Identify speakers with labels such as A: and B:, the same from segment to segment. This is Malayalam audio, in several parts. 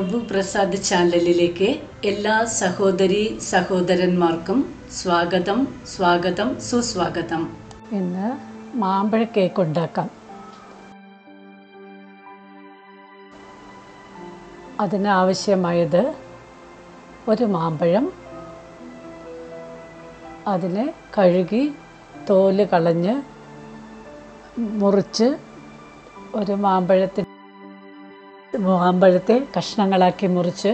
A: പ്രഭു പ്രസാദ് ചാനലിലേക്ക് എല്ലാ സഹോദരി സഹോദരന്മാർക്കും സ്വാഗതം സ്വാഗതം സുസ്വാഗതം
B: ഇന്ന് മാമ്പഴ കേക്ക് ഉണ്ടാക്കാം അതിനാവശ്യമായത് ഒരു മാമ്പഴം അതിനെ കഴുകി തോല് കളഞ്ഞ് മുറിച്ച് ഒരു മാമ്പഴത്തിന് മാമ്പഴത്തെ കഷ്ണങ്ങളാക്കി മുറിച്ച്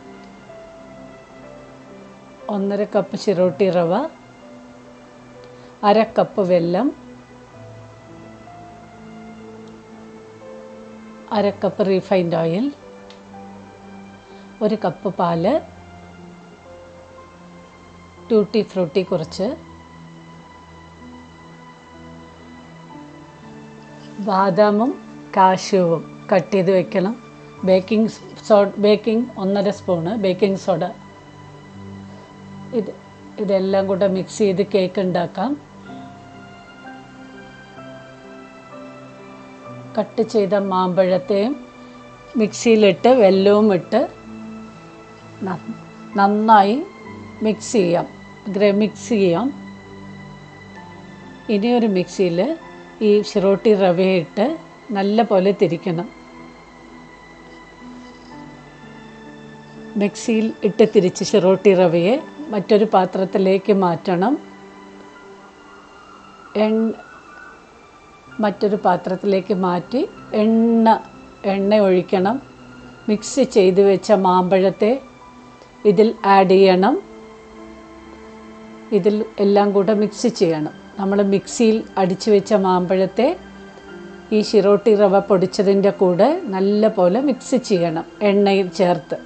B: ഒന്നര കപ്പ് ചിരോട്ടി റവ അര കപ്പ് വെല്ലം അര കപ്പ് റീഫൈൻഡ് ഓയിൽ ഒരു കപ്പ് പാല് ട്യൂട്ടി ഫ്രൂട്ടി കുറച്ച് ബാദാമും കാഷ്യൂവും കട്ട് ചെയ്ത് വെക്കണം ബേക്കിംഗ് സോ ബേക്കിംഗ് ഒന്നര സ്പൂണ് ബേക്കിംഗ് സോഡ ഇത് ഇതെല്ലാം കൂടെ മിക്സ് ചെയ്ത് കേക്ക് ഉണ്ടാക്കാം കട്ട് ചെയ്ത മാമ്പഴത്തെയും മിക്സിയിലിട്ട് വെല്ലവും ഇട്ട് ന- നന്നായി മിക്സ് ചെയ്യാം ഗ്രേ മിക്സ് ചെയ്യാം ഇനിയൊരു മിക്സിയിൽ ഈ ഷിറോട്ടി റവയിട്ട് നല്ല പോലെ തിരിക്കണം മിക്സിയിൽ ഇട്ട് തിരിച്ച് ഷിറോട്ടി റവയെ മറ്റൊരു പാത്രത്തിലേക്ക് മാറ്റണം എണ്ണ മറ്റൊരു പാത്രത്തിലേക്ക് മാറ്റി എണ്ണ എണ്ണ ഒഴിക്കണം മിക്സ് ചെയ്ത് വെച്ച മാമ്പഴത്തെ ഇതിൽ ആഡ് ചെയ്യണം ഇതിൽ എല്ലാം കൂടെ മിക്സ് ചെയ്യണം നമ്മൾ മിക്സിയിൽ അടിച്ചു വെച്ച മാമ്പഴത്തെ ഈ ഷിറോട്ടി റവ പൊടിച്ചതിൻ്റെ കൂടെ നല്ല പോലെ മിക്സ് ചെയ്യണം എണ്ണയിൽ ചേർത്ത്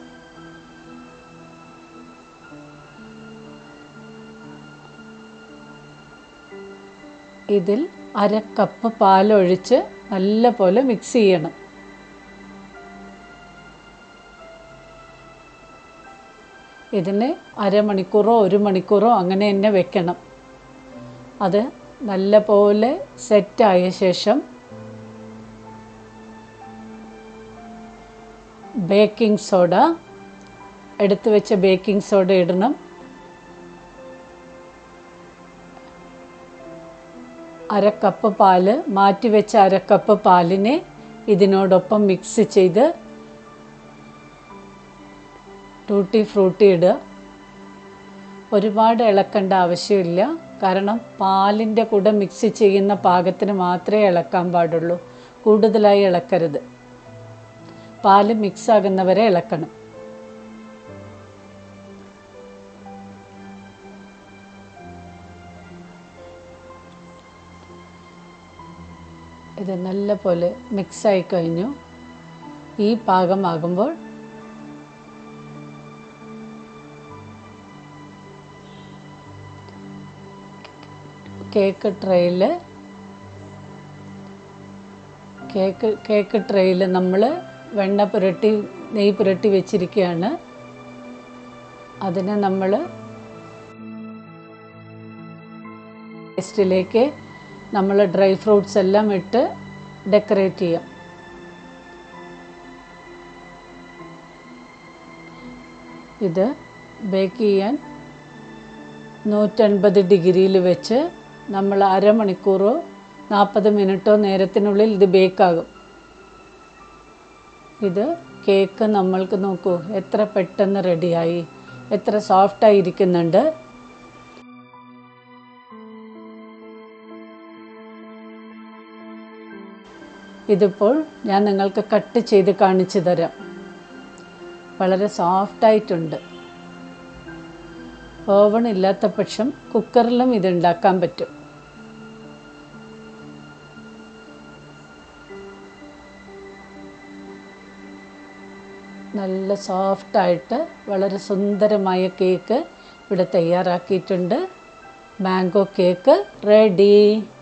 B: ഇതിൽ അര കപ്പ് പാലൊഴിച്ച് നല്ല പോലെ മിക്സ് ചെയ്യണം ഇതിന് അരമണിക്കൂറോ ഒരു മണിക്കൂറോ അങ്ങനെ തന്നെ വെക്കണം അത് നല്ല പോലെ സെറ്റായ ശേഷം ബേക്കിംഗ് സോഡ എടുത്തു വെച്ച ബേക്കിംഗ് സോഡ ഇടണം അര കപ്പ് പാല് മാറ്റി വെച്ച അര കപ്പ് പാലിനെ ഇതിനോടൊപ്പം മിക്സ് ചെയ്ത് ടൂട്ടി ഫ്രൂട്ടി ഇടുക ഒരുപാട് ഇളക്കേണ്ട ആവശ്യമില്ല കാരണം പാലിൻ്റെ കൂടെ മിക്സ് ചെയ്യുന്ന പാകത്തിന് മാത്രമേ ഇളക്കാൻ പാടുള്ളൂ കൂടുതലായി ഇളക്കരുത് പാല് മിക്സ് ആകുന്നവരെ ഇളക്കണം ഇത് നല്ല പോലെ മിക്സായി കഴിഞ്ഞു ഈ പാകമാകുമ്പോൾ കേക്ക് ട്രേയിൽ കേക്ക് കേക്ക് ട്രേയിൽ നമ്മൾ വെണ്ണ പുരട്ടി നെയ്യ് പുരട്ടി വെച്ചിരിക്കുകയാണ് അതിനെ നമ്മൾ ടേസ്റ്റിലേക്ക് നമ്മൾ ഡ്രൈ ഫ്രൂട്ട്സ് എല്ലാം ഇട്ട് ഡെക്കറേറ്റ് ചെയ്യാം ഇത് ബേക്ക് ചെയ്യാൻ നൂറ്റൻപത് ഡിഗ്രിയിൽ വെച്ച് നമ്മൾ അരമണിക്കൂറോ നാൽപ്പത് മിനിറ്റോ നേരത്തിനുള്ളിൽ ഇത് ബേക്കാകും ഇത് കേക്ക് നമ്മൾക്ക് നോക്കൂ എത്ര പെട്ടെന്ന് റെഡിയായി എത്ര സോഫ്റ്റായി ഇരിക്കുന്നുണ്ട് ഇതിപ്പോൾ ഞാൻ നിങ്ങൾക്ക് കട്ട് ചെയ്ത് കാണിച്ചു തരാം വളരെ സോഫ്റ്റായിട്ടുണ്ട് ഓവൺ ഇല്ലാത്ത പക്ഷം കുക്കറിലും ഇത് ഉണ്ടാക്കാൻ പറ്റും നല്ല സോഫ്റ്റായിട്ട് വളരെ സുന്ദരമായ കേക്ക് ഇവിടെ തയ്യാറാക്കിയിട്ടുണ്ട് മാംഗോ കേക്ക് റെഡി